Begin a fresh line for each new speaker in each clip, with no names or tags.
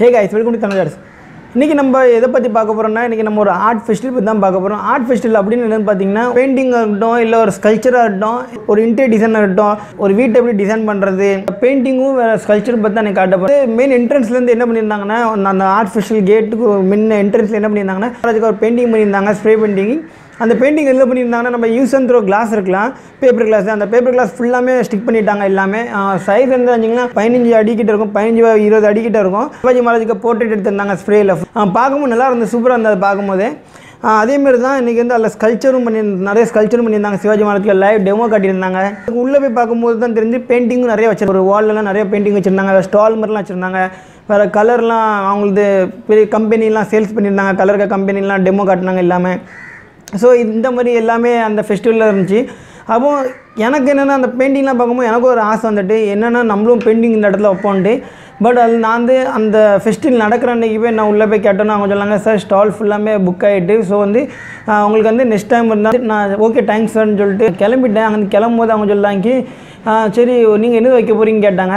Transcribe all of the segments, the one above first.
hey guys welcome to Tamil இன்றைக்கி நம்ம எதை பற்றி பார்க்க போகிறோம்னா இன்றைக்கி நம்ம ஒரு ஆர்ட் ஃபெஸ்டிவல் பற்றி தான் பார்க்க போகிறோம் ஆர்ட் ஃபெஸ்டிவல் அப்படின்னு என்னென்னு பார்த்தீங்கன்னா பெயிண்டிங்காக இருக்கட்டும் இல்லை ஒரு ஸ்கல்ச்சராக இருக்கட்டும் ஒரு இன்டீரியர் டிசைனாக இருக்கட்டும் ஒரு வீட்டை எப்படி டிசைன் பண்ணுறது பெயிண்டிங்கும் வேறு ஸ்கல்ச்சர் பற்றி தான் எனக்கு காட்ட போகிறேன் மெயின் என்ட்ரன்ஸ்லேருந்து என்ன பண்ணியிருந்தாங்கன்னா அந்த ஆர்ட் ஃபெஸ்டிவல் கேட்டுக்கு முன்ன என்ட்ரன்ஸில் என்ன பண்ணியிருந்தாங்கன்னா அதுக்கு ஒரு பெயிண்டிங் பண்ணியிருந்தாங்க ஸ்ப்ரே பெயிண்டிங் அந்த பெயிண்டிங் எதில் பண்ணியிருந்தாங்கன்னா நம்ம யூஸ் அண்ட் த்ரோ கிளாஸ் இருக்கலாம் பேப்பர் கிளாஸ் அந்த பேப்பர் கிளாஸ் ஃபுல்லாமே ஸ்டிக் பண்ணிட்டாங்க எல்லாமே சைஸ் வந்து வச்சிங்கன்னா பதினஞ்சு அடிக்கிட்ட இருக்கும் பதினஞ்சு இருபது அடிக்கிட்ட இருக்கும் சிவாஜி மகாராஜுக்கு போர்ட்ரேட் எடுத்திருந்தாங்க ஸ்ப்ரேயில் பார்க்கும்போது நல்லா இருந்தது சூப்பராக இருந்தது பார்க்கும்போது ஆஹ் அதே மாதிரி தான் இன்றைக்கி வந்து அதில் ஸ்கல்ச்சரும் பண்ணி நிறைய ஸ்கல்ச்சரும் பண்ணியிருந்தாங்க சிவாஜி மகாராஜில் லைவ் டெமோ காட்டியிருந்தாங்க உள்ளே போய் பார்க்கும்போது தான் தெரிஞ்சு பெயிண்டிங்கும் நிறைய வச்சிருந்தாங்க ஒரு வால்லலாம் நிறைய பெயிண்டிங் வச்சுருந்தாங்க ஸ்டால் மாதிரிலாம் வச்சுருந்தாங்க வேறு கலர்லாம் அவங்களது பெரிய கம்பெனிலாம் சேல்ஸ் பண்ணியிருந்தாங்க கலர் கம்பெனிலாம் டெமோ காட்டினாங்க எல்லாமே ஸோ இந்த மாதிரி எல்லாமே அந்த ஃபெஸ்டிவலில் இருந்துச்சு அப்போ எனக்கு என்னென்னா அந்த பெயிண்டிங்லாம் பார்க்கும்போது எனக்கு ஒரு ஆசை வந்துட்டு என்னென்னா நம்மளும் பெயிண்டிங் இந்த இடத்துல வைப்போன்ட்டு பட் அது நான் வந்து அந்த ஃபெஸ்டிவல் நடக்கிற அன்றைக்கி போய் நான் உள்ளே போய் கேட்டோன்னா அவங்க சொன்னாங்க சார் ஸ்டால் ஃபுல்லாமே புக் ஆகிட்டு ஸோ வந்து ஆஹ், உங்களுக்கு வந்து நெக்ஸ்ட் டைம் இருந்தால் நான் ஓகே தேங்க்ஸ் சார்னு சொல்லிட்டு கிளம்பிட்டேன் அங்கே கிளம்பும் போது அவங்க சொல்லாங்க சரி நீங்கள் என்ன வைக்க போகிறீங்கன்னு கேட்டாங்க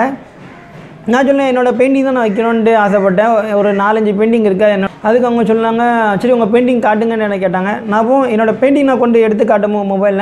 நான் சொன்னேன் என்னோட பெயிண்டிங் தான் நான் வைக்கணுன்ட்டு ஆசைப்பட்டேன் ஒரு நாலஞ்சு பெயிண்டிங் இருக்கா என்ன அதுக்கு அவங்க சொன்னாங்க சரி உங்கள் பெயிண்டிங் காட்டுங்கன்னு என்ன கேட்டாங்க நான் அப்போ என்னோட பெயிண்டிங் நான் கொண்டு எடுத்து காட்டுமோ மொபைலில்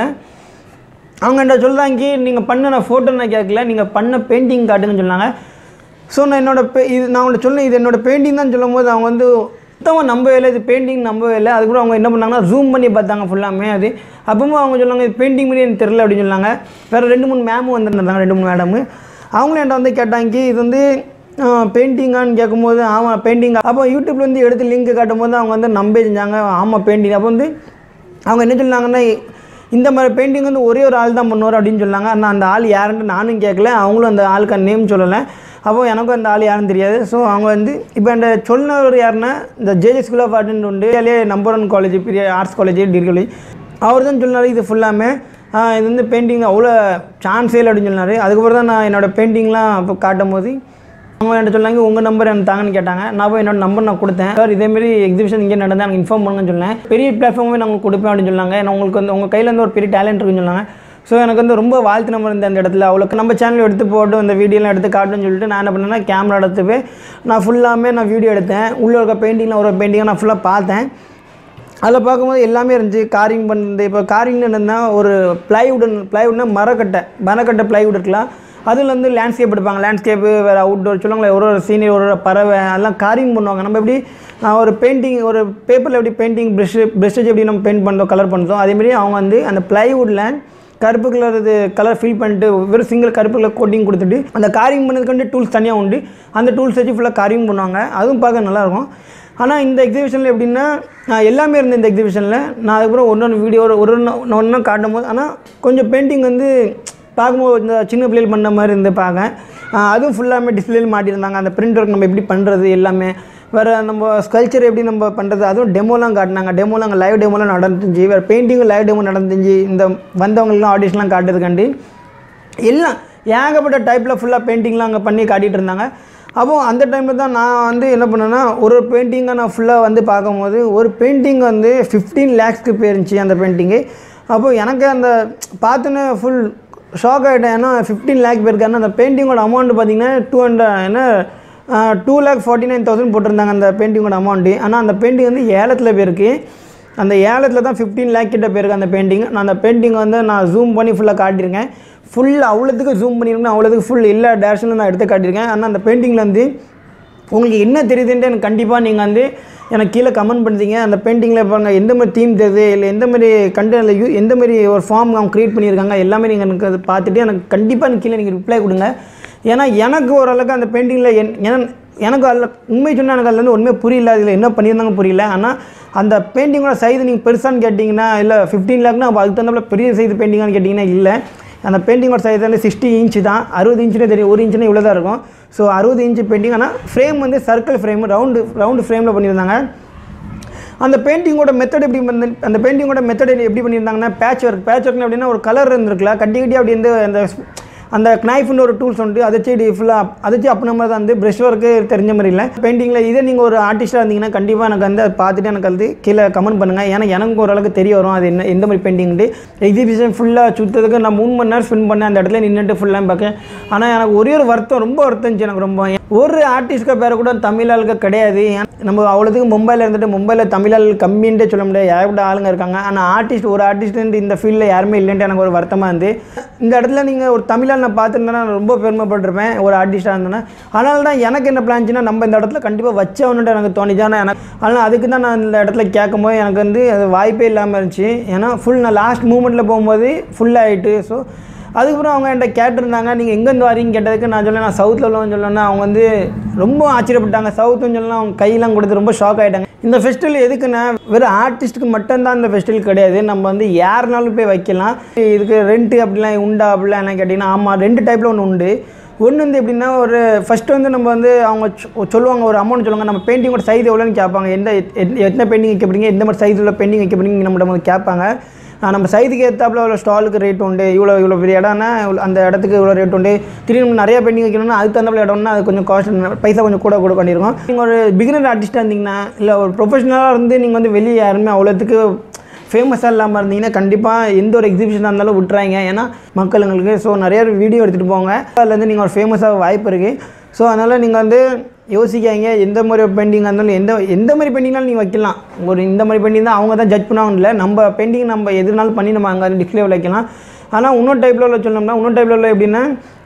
அவங்க என்ன சொல்கிறாங்க நீங்கள் பண்ண நான் ஃபோட்டோ நான் கேட்கல நீங்கள் பண்ண பெயிண்டிங் காட்டுங்கன்னு சொன்னாங்க ஸோ நான் என்னோட பெ இது நான் அவங்கள்ட்ட சொன்னேன் இது என்னோட பெயிண்டிங் தான் சொல்லும்போது அவங்க வந்து சுத்தமாக நம்பவே இல்லை இது பெயிண்டிங் நம்பவே இல்லை அது கூட அவங்க என்ன பண்ணாங்கன்னா ஜூம் பண்ணி பார்த்தாங்க ஃபுல்லாமே அது அப்பவும் அவங்க சொன்னாங்க இது பெயிண்டிங் பண்ணி எனக்கு தெரில அப்படின்னு சொன்னாங்க வேறு ரெண்டு மூணு மேமும் வந்திருந்தாங்க ரெண்டு மூணு மேடமு அவங்களும் என்கிட்ட வந்து கேட்டாங்க இது வந்து பெயிண்டிங்கான்னு கேட்கும்போது ஆமாம் பெயிண்டிங் அப்போ யூடியூப்ல வந்து எடுத்து லிங்க் காட்டும் போது அவங்க வந்து நம்பே செஞ்சாங்க ஆமாம் பெயிண்டிங் அப்போ வந்து அவங்க என்ன சொன்னாங்கன்னா இந்த மாதிரி பெயிண்டிங் வந்து ஒரே ஒரு ஆள் தான் பண்ணுவார் அப்படின்னு சொன்னாங்க ஆனால் அந்த ஆள் யாருன்னு நானும் கேட்கல அவங்களும் அந்த ஆளுக்கு நேம் சொல்லலை அப்போ எனக்கும் அந்த ஆள் யாருன்னு தெரியாது ஸோ அவங்க வந்து இப்போ அந்த சொன்னவர் யாருன்னா இந்த ஜேஜே ஸ்கூல் ஆஃப் ஆர்ட்னு உண்டு அதிலே நம்பர் ஒன் காலேஜ் பெரிய ஆர்ட்ஸ் காலேஜ் டிகிரி காலேஜ் அவர் தான் சொன்னார் இது ஃபுல்லாமே ஆஹ் இது வந்து பெயிண்டிங் அவ்வளோ சான்ஸே இல்லை அப்படின்னு சொன்னார் அதுக்கப்புறம் தான் நான் என்னோடய பெயிண்டிங்லாம் அப்போ காட்டும் போது அவங்க என்கிட்ட சொன்னாங்க உங்கள் நம்பர் எனக்கு தாங்கன்னு கேட்டாங்க நான் போய் என்னோட நம்பர் நான் கொடுத்தேன் சார் இதேமாரி எக்ஸிபிஷன் இங்கே நடந்தால் எனக்கு இன்ஃபார்ம் பண்ணுங்கன்னு சொன்னேன் பெரிய பிளாட்ஃபார்மே நான் உங்களுக்கு கொடுப்பேன் அப்படின்னு சொன்னாங்க நான் உங்களுக்கு வந்து உங்கள் கையில் இருந்து ஒரு பெரிய டேலண்ட் இருக்குன்னு சொன்னாங்க ஸோ எனக்கு வந்து ரொம்ப வாழ்த்து நம்பர் இருந்த அந்த இடத்துல அவ்வளோக்கு நம்ம சேனல் எடுத்து போட்டு இந்த வீடியோலாம் எடுத்து காட்டுன்னு சொல்லிட்டு நான் என்ன பண்ணேன்னா கேமரா எடுத்து போய் நான் ஃபுல்லாமே நான் வீடியோ எடுத்தேன் உள்ளே இருக்க பெயிண்டிங்லாம் ஒரு பெயிண்டிங்கை நான் ஃபுல்லாக பார்த்தேன் அதில் பார்க்கும்போது எல்லாமே இருந்துச்சு காரிங் பண்ணுறது இப்போ காரிங்னு என்னன்னா ஒரு ப்ளைவுட் ப்ளைவுட்னா மரக்கட்டை மரக்கட்டை ப்ளைவுட் இருக்கலாம் அதில் வந்து லேண்ட்ஸ்கேப் எடுப்பாங்க லேண்ட்ஸ்கேப்பு வேறு அவுட்டோர் சொல்லுவாங்களே ஒரு ஒரு சீனியர் ஒரு ஒரு பறவை அதெல்லாம் காரிங் பண்ணுவாங்க நம்ம எப்படி ஆஹ், ஒரு பெயிண்டிங் ஒரு பேப்பரில் எப்படி பெயிண்டிங் ப்ரெஷ் ப்ரெஷ்ஷேஜ் எப்படி நம்ம பெயிண்ட் பண்ணுறோம் கலர் பண்ணுறோம் அதேமாரி அவங்க வந்து அந்த ப்ளைவுட்டில் கருப்பு கலர் இது கலர் ஃபில் பண்ணிட்டு வெறும் சிங்கிள் கருப்பு கலர் கோட்டிங் கொடுத்துட்டு அந்த காரிங் பண்ணதுக்கு டூல்ஸ் தனியாக உண்டு அந்த டூல்ஸ் வச்சு ஃபுல்லாக காரிங் பண்ணுவாங்க அதுவும் பார்க்க நல்லாயிருக்கும் ஆனால் இந்த எக்ஸிபிஷனில் எப்படின்னா நான் எல்லாமே இருந்தேன் இந்த எக்ஸிபிஷனில் நான் அதுக்கப்புறம் ஒன்று ஒன்று வீடியோ ஒரு ஒரு ஒன்று ஒன்று காட்டும் போது ஆனால் கொஞ்சம் பெயிண்டிங் வந்து பார்க்கும்போது இந்த சின்ன பிள்ளைகள் பண்ண மாதிரி இருந்து பார்க்க ஆஹ் அதுவும் ஃபுல்லாமே டிஸ்பிளேல மாட்டியிருந்தாங்க அந்த பிரிண்ட் ஒர்க் நம்ம எப்படி பண்ணுறது எல்லாமே வேறு நம்ம ஸ்கல்ச்சர் எப்படி நம்ம பண்ணுறது அதுவும் டெமோலாம் காட்டினாங்க டெமோலாம் அங்கே லைவ் டெமோலாம் நடந்துச்சு வேறு பெயிண்டிங்கும் லைவ் டெமோ நடந்துச்சு இந்த வந்தவங்களுக்குலாம் ஆடிஷன்லாம் காட்டுறதுக்காண்டி எல்லாம் ஏகப்பட்ட டைப்பில் ஃபுல்லாக பெயிண்டிங்லாம் அங்கே பண்ணி காட்டிகிட்டு இருந்தாங்க அப்போ அந்த டைமில் தான் நான் வந்து என்ன பண்ணேன்னா ஒரு ஒரு பெயிண்டிங்கை நான் ஃபுல்லாக வந்து பார்க்கும்போது ஒரு பெயிண்டிங் வந்து ஃபிஃப்டீன் லேக்ஸ்க்கு போயிருந்துச்சு அந்த பெயிண்டிங்கு அப்போது எனக்கு அந்த பார்த்தோன்னே ஃபுல் ஷாக் ஆகிட்டேன் ஏன்னா ஃபிஃப்டீன் லேக் போயிருக்காருன்னா அந்த பெயிண்டிங்கோட அமௌண்ட் பார்த்தீங்கன்னா டூ ஹண்ட்ரட் என்ன two lakh forty nine thousand போட்டிருந்தாங்க அந்த பெயிண்டிங்கோட அமௌண்ட்டு ஆனால் அந்த பெயிண்டிங் வந்து ஏலத்தில் போயிருக்கு அந்த ஏலத்தில் தான் ஃபிஃப்டீன் லேக் கிட்ட போயிருக்கு அந்த பெயிண்டிங் நான் அந்த பெயிண்டிங் வந்து நான் ஜூம் பண்ணி ஃபுல்லாக காட்டியிருக்கேன் ஃபுல் அவ்வளோத்துக்கு ஜூம் பண்ணியிருக்கேன் அவ்வளோத்துக்கு ஃபுல் எல்லா டேரக்ஷனும் நான் எடுத்து காட்டியிருக்கேன் ஆனால் அந்த பெயிண்டிங்கில் வந்து உங்களுக்கு என்ன தெரியுதுன்ட்டு எனக்கு கண்டிப்பாக நீங்கள் வந்து எனக்கு கீழே கமெண்ட் பண்ணுறீங்க அந்த பெயிண்டிங்கில் பாருங்க எந்த மாதிரி தீம் தெரியுது இல்லை எந்த மாதிரி கண்டென்ட்டில் யூ எந்த மாதிரி ஒரு ஃபார்ம் அவங்க க்ரியேட் பண்ணியிருக்காங்க எல்லாமே நீங்கள் எனக்கு அதை பார்த்துட்டு எனக்கு கண்டிப்பாக எனக்கு கீழே நீங்கள் ரிப்ளை கொடுங்க ஏன்னா எனக்கு ஓரளவுக்கு அந்த பெயிண்டிங்கில் என் ஏன்னா எனக்கு அதில் உண்மை சொன்னால் எனக்கு அதில் வந்து ஒன்றுமே புரியல அதில் என்ன பண்ணியிருந்தாங்க புரியல ஆனால் அந்த பெயிண்டிங்கோட சைஸ் நீங்கள் பெருசான்னு கேட்டிங்கன்னா இல்லை ஃபிஃப்டீன் லேக்னா அப்போ அதுக்கு தகுந்தாப்புல பெரிய சைஸ் பெயிண்டிங்கான்னு கேட்டிங்கன்னா இல்லை அந்த பெயிண்டிங்கோட சைஸ் வந்து சிக்ஸ்டி இன்ச்சு தான் அறுபது இன்ச்சுனே தெரியும் ஒரு இன்ச்சுனா இவ்வளோ தான் இருக்கும் ஸோ அறுபது இன்ச்சு பெயிண்டிங் ஆனால் ஃப்ரேம் வந்து சர்க்கிள் ஃப்ரேம் ரவுண்டு ரவுண்டு ஃப்ரேமில் பண்ணியிருந்தாங்க அந்த பெயிண்டிங்கோட மெத்தட் எப்படி பண்ணி அந்த பெயிண்டிங்கோட மெத்தட் எப்படி பண்ணியிருந்தாங்கன்னா பேட்ச் ஒர்க் பேட்ச் ஒர்க்னு எப்படின்னா ஒரு கலர் இருந்திருக்குல்ல கட்டி கட்டி அப்படி வந்து அந்த அந்த knife-னு ஒரு டூல்ஸ் உண்டு அதை வச்சு ஃபுல்லாக அதை வச்சு அப்போ நம்ம தான் வந்து ப்ரெஷ் ஒர்க்கு தெரிஞ்ச மாதிரி இல்லை பெயிண்டிங்கில் இதே நீங்கள் ஒரு ஆர்டிஸ்ட்டாக இருந்தீங்கன்னா கண்டிப்பாக எனக்கு வந்து அதை பார்த்துட்டு எனக்கு வந்து கீழே கமெண்ட் பண்ணுங்கள் ஏன்னா எனக்கு ஓரளவுக்கு தெரிய வரும் அது என்ன எந்த மாதிரி பெயிண்டிங்ட்டு எக்ஸிபிஷன் ஃபுல்லாக சுற்றுறதுக்கு நான் மூணு மணி நேரம் ஸ்பெண்ட் பண்ணேன் அந்த இடத்துல நின்றுட்டு ஃபுல்லாக பார்க்கேன் ஆனால் எனக்கு ஒரே ஒரு வருத்தம் ரொம்ப வருத்தம் இருந்துச்சு எனக்கு ரொம்ப ஒரு ஆர்டிஸ்ட்க்கு பேர் கூட தமிழ் ஆளுக்கு கிடையாது ஏன் நம்ம அவ்வளோதுக்கு மும்பையில் இருந்துட்டு மும்பையில் தமிழ் ஆள் கம்மின்ட்டு சொல்ல முடியாது ஏகப்பட்ட ஆளுங்க இருக்காங்க ஆனால் ஆர்டிஸ்ட் ஒரு ஆர்டிஸ்ட் இந்த ஃபீல்டில் யாருமே இல்லைன்ட்டு எனக்கு ஒரு வருத்தமாக இருந்து இந்த இடத்துல நீங்கள் ஒரு தமிழால் நான் பார்த்துருந்தேன்னா நான் ரொம்ப பெருமைப்பட்டிருப்பேன் ஒரு ஆர்டிஸ்ட்டாக இருந்தேன்னா அதனால தான் எனக்கு என்ன பிளான்ச்சுன்னா நம்ம இந்த இடத்துல கண்டிப்பாக வச்சவனுட்டு எனக்கு தோணுச்சு ஆனால் எனக்கு ஆனால் அதுக்கு தான் நான் இந்த இடத்துல கேட்கும்போது எனக்கு வந்து அது வாய்ப்பே இல்லாமல் இருந்துச்சு ஏன்னா ஃபுல் நான் லாஸ்ட் மூமெண்ட்டில் போகும்போது ஃபுல் ஆகிட்டு ஸோ அதுக்கப்புறம் அவங்க என்கிட்ட கேட்டிருந்தாங்க நீங்கள் எங்கேருந்து வரீங்க கேட்டதுக்கு நான் சொல்லேன் நான் சவுத்தில் உள்ளவன்னு சொல்லணும்னா அவங்க வந்து ரொம்ப ஆச்சரியப்பட்டாங்க சவுத்துன்னு சொல்லலாம் அவங்க கையெல்லாம் கொடுத்து ரொம்ப ஷாக் ஆகிட்டாங்க இந்த ஃபெஸ்டிவல் எதுக்குன்னா வெறும் ஆர்டிஸ்ட்டுக்கு மட்டும்தான் இந்த ஃபெஸ்டிவல் கிடையாது நம்ம வந்து யாருனாலும் போய் வைக்கலாம் இதுக்கு ரெண்ட்டு அப்படிலாம் உண்டா அப்படிலாம் என்ன கேட்டிங்கன்னா ஆமாம் ரெண்டு டைப்பில் ஒன்று உண்டு ஒன்று வந்து எப்படின்னா ஒரு ஃபஸ்ட்டு வந்து நம்ம வந்து அவங்க சொ- சொல்லுவாங்க ஒரு அமௌண்ட் சொல்லுவாங்க நம்ம பெயிண்டிங்கோட சைஸ் எவ்வளோன்னு கேட்பாங்க எந்த எத்- எத்- எத்தனை பெயிண்டிங் வைக்க போறீங்க எந்த மாதிரி சைஸ் உள்ள பெயிண்டிங் வைக்க போறீங்க நம்மகிட்ட வந்து கேட்பாங்க ஆஹ் நம்ம சைஸுக்கு ஏற்றாப்புல இவ்வளோ ஸ்டாலுக்கு ரேட் உண்டு இவ்வளோ இவ்வளோ பெரிய இடம்னா இவ்வளோ- அந்த இடத்துக்கு இவ்வளோ ரேட் உண்டு திடீர்னு நம்ம நிறைய பெயிண்டிங் வைக்கணும்னா அதுக்கு தகுந்தாப்புல இடம்னா அது கொஞ்சம் காஸ்ட் பைசா கொஞ்சம் கூட கூட பண்ணியிருக்கோம் நீங்கள் ஒரு பிகினர் ஆர்டிஸ்ட்டாக இருந்தீங்கன்னா இல்லை ஒரு ப்ரொஃபஷனலாக இருந்து நீங்கள் வந்து வெளியே யாருமே அவ்வளோத்துக்கு ஃபேமஸாக இல்லாமல் இருந்தீங்கன்னா கண்டிப்பாக எந்த ஒரு எக்ஸிபிஷனாக இருந்தாலும் விட்றாங்க ஏன்னா மக்களுங்களுக்கு ஸோ நிறைய வீடியோ எடுத்துகிட்டு போங்க அதுலேருந்து நீங்கள் ஒரு ஃபேமஸாக வாய்ப்பு இருக்குது ஸோ அதனால் நீங்கள் வந்து யோசிக்காங்க எந்த மாதிரி பெயிண்டிங்காக இருந்தாலும் எந்த எந்த மாதிரி பெயிண்டிங்னாலும் நீங்கள் வைக்கலாம் ஒரு இந்த மாதிரி பெயிண்டிங் தான் அவங்க தான் ஜட்ஜ் பண்ணுவாங்க இல்லை நம்ம பெயிண்டிங் நம்ம எதுனாலும் பண்ணி நம்ம அங்கே டிஸ்பிளே வைக்கலாம் ஆனால் இன்னொரு டைப்பில் உள்ள சொல்லணும்னா இன்னொரு டைப்பில் உள்ள எப்படின்னா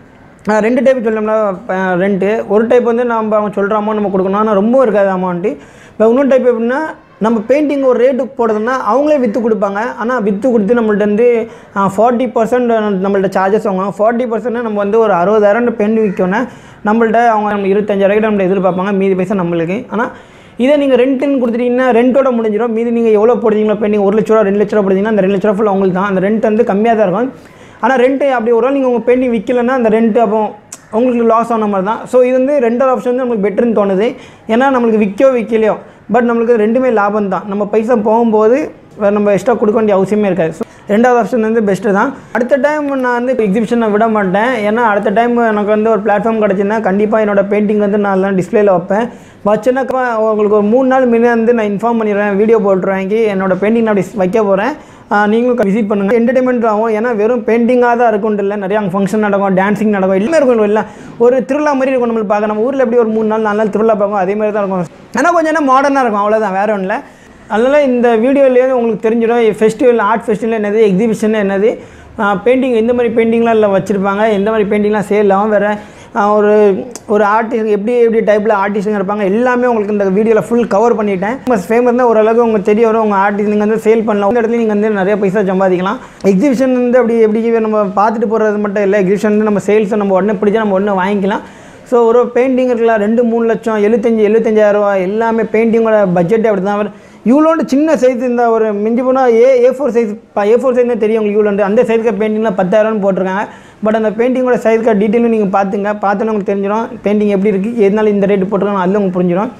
ஆஹ் ரெண்டு டைப் சொல்லணும்னா ரெண்ட்டு ஒரு டைப் வந்து நம்ம அவங்க சொல்கிற அமௌண்ட் நம்ம கொடுக்கணும் ஆனால் ரொம்ப இருக்காது அமௌண்ட்டு இப்போ இன்னொரு டைப் எப்படின்னா நம்ம பெயிண்டிங் ஒரு ரேட்டுக்கு போடுறதுன்னா அவங்களே விற்று கொடுப்பாங்க ஆனால் விற்று கொடுத்து நம்மள்ட்ட வந்து ஃபார்ட்டி பர்சன்ட் நம்மள்ட்ட சார்ஜஸ் வாங்குவாங்க ஃபார்ட்டி பர்சன்ட் நம்ம வந்து ஒரு அறுபதாயிரம் பெயிண்ட் விற்கணும் நம்மள்ட்ட அவங்க நம்ம இருபத்தஞ்சாயிரம் கிட்ட நம்மள எதிர்பார்ப்பாங்க மீதி பைசா நம்மளுக்கு ஆனால் இதே நீங்கள் ரெண்ட்டுன்னு கொடுத்துட்டீங்கன்னா ரெண்டோட முடிஞ்சிடும் மீதி நீங்கள் எவ்வளோ போடுறீங்களோ பெயிண்டிங் ஒரு லட்ச ரூபா ரெண்டு லட்ச ரூபா போடுறீங்கன்னா அந்த ரெண்டு லட்ச ரூபா ஃபுல்லாக உங்களுக்கு தான் அந்த ரெண்ட் வந்து கம்மியாக தான் இருக்கும் ஆனால் ரெண்ட்டு அப்படி ஒரு நாள் நீங்கள் உங்கள் பெயிண்டிங் விற்கலன்னா அந்த ரெண்ட்டு அப்போ உங்களுக்கு லாஸ் ஆன மாதிரி தான் ஸோ இது வந்து ரெண்டாவது ஆப்ஷன் வந்து நம்மளுக்கு பெட்டர்னு தோணுது ஏன்னா நம்மளுக்கு விற்கோ விற்கலையோ பட் நம்மளுக்கு ரெண்டுமே லாபம் தான் நம்ம பைசா போகும்போது வேறு நம்ம எக்ஸ்ட்ரா கொடுக்க வேண்டிய அவசியமே இருக்காது ஸோ ரெண்டாவது ஆப்ஷன் வந்து பெஸ்ட்டு தான் அடுத்த டைம் நான் வந்து எக்ஸிபிஷனை விட மாட்டேன் ஏன்னா அடுத்த டைம் எனக்கு வந்து ஒரு பிளாட்ஃபார்ம் கிடச்சுன்னா கண்டிப்பாக என்னோட பெயிண்டிங் வந்து நான் எல்லாம் டிஸ்பிளேல வைப்பேன் வச்சுனாக்கா உங்களுக்கு ஒரு மூணு நாள் முன்னே வந்து நான் இன்ஃபார்ம் பண்ணிடுறேன் வீடியோ போட்டுருவேன் என்னோட பெயிண்டிங் நான் அப்படி வைக்க போகிறேன் நீங்களும் விசிட் பண்ணுங்கள் என்டர்டைன்மெண்ட் ஆகும் ஏன்னா வெறும் பெயிண்டிங்காக தான் இருக்கும் இல்லை நிறைய அங்கே ஃபங்க்ஷன் நடக்கும் டான்சிங் நடக்கும் எல்லாமே இருக்கும் இல்லை ஒரு திருவிழா மாதிரி இருக்கும் நம்மளுக்கு பார்க்க நம்ம ஊரில் எப்படி ஒரு மூணு நாள் நாலு நாள் திருவிழா பார்க்கும் அதே மாதிரி தான் இருக்கும் ஆனால் கொஞ்சம் என்ன மாடர்னாக இருக்கும் அவ்வளோதான் வேற ஒன்றும் இல்லை அதனால் இந்த வீடியோலேயே உங்களுக்கு தெரிஞ்சிடும் ஃபெஸ்டிவல் ஆர்ட் ஃபெஸ்டிவல் என்னது எக்ஸிபிஷன் என்னது பெயிண்டிங் எந்த மாதிரி பெயிண்டிங்லாம் இல்லை வச்சுருப்பாங்க எந்த மாதிரி பெயிண்டிங்லாம் சேல் ஆகும் வேறு ஒரு ஒரு ஆர்டிஸ்ட் எப்படி எப்படி டைப்பில் ஆர்டிஸ்ட்டுங்க இருப்பாங்க எல்லாமே உங்களுக்கு இந்த வீடியோவில் ஃபுல் கவர் பண்ணிட்டேன் ஃபேமஸ் ஃபேமஸ் தான் ஓரளவுக்கு உங்களுக்கு தெரிய வரும் உங்கள் ஆர்டிஸ்ட் நீங்கள் வந்து சேல் பண்ணலாம் இந்த இடத்துல நீங்கள் வந்து நிறைய பைசா சம்பாதிக்கலாம் எக்ஸிபிஷன் வந்து அப்படி எப்படி நம்ம பார்த்துட்டு போகிறது மட்டும் இல்லை எக்ஸிபிஷன் வந்து நம்ம சேல்ஸை நம்ம உடனே பிடிச்சா நம்ம உடனே வாங்கிக்கலாம் ஸோ ஒரு பெயிண்டிங் இருக்கலாம் ரெண்டு மூணு லட்சம் எழுபத்தஞ்சி எழுபத்தஞ்சாயிரம் ரூபா எல்லாமே பெயிண்டிங்கோட பட்ஜெட் அப்படி தான் இவ்வளோண்டு சின்ன சைஸ் இந்த ஒரு மிஞ்சி போனால் A A four size A four size தெரியும் உங்களுக்கு இவ்வளோண்டு அந்த சைஸ்க்கு பெயிண்டிங்லாம் பத்தாயிரம்னு போட்டிருக்காங்க பட் அந்த பெயிண்டிங்கோட சைஸ்க்கு டீட்டெயிலும் நீங்கள் பார்த்துங்க பார்த்தோன்னே உங்களுக்கு தெரிஞ்சிடும் பெயிண்டிங் எப்படி இருக்குது எதனால இந்த ரேட்டு போட்டிருக்காங்க அதில் உங்களுக்கு புரிஞ்சிடும்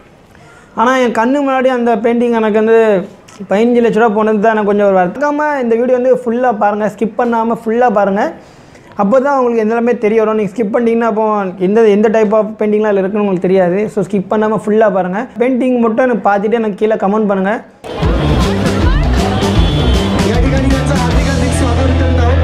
ஆனால் என் கண்ணு முன்னாடி அந்த பெயிண்டிங் எனக்கு வந்து பதினஞ்சு லட்ச ரூபா போனது தான் எனக்கு கொஞ்சம் ஒரு வருத்தமாக இந்த வீடியோ வந்து ஃபுல்லாக பாருங்கள் ஸ்கிப் பண்ணாமல் ஃபுல்லாக பாருங்கள் அப்போ தான் உங்களுக்கு எல்லாமே தெரிய வரும் நீங்கள் ஸ்கிப் பண்ணிட்டீங்கன்னா அப்போ எந்த எந்த டைப் ஆஃப் பெயிண்டிங்லாம் அதில் இருக்குன்னு உங்களுக்கு தெரியாது ஸோ ஸ்கிப் பண்ணாமல் ஃபுல்லாக பாருங்கள் பெயிண்டிங் மட்டும் எனக்கு பார்த்துட்டு எனக்கு கீழே கமெண்ட் பண்ணுங்கள்
या ठिकाणी त्यांचं हार्दिक हार्दिक स्वागत करत आहोत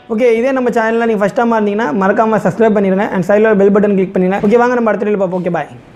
ஓகே இதே நம்ம சேனலில் நீங்கள் ஃபஸ்ட் டைமாக இருந்தீங்கன்னா மறக்காமல் சப்ஸ்கிரைப் பண்ணிடுங்க அண்ட் சைடில் பெல் பட்டன் கிளிக் பண்ணிடுங்க ஓகே வாங்க நம்ம அடுத்த வீடியோவில் பார்ப்போம் ஓகே பாய்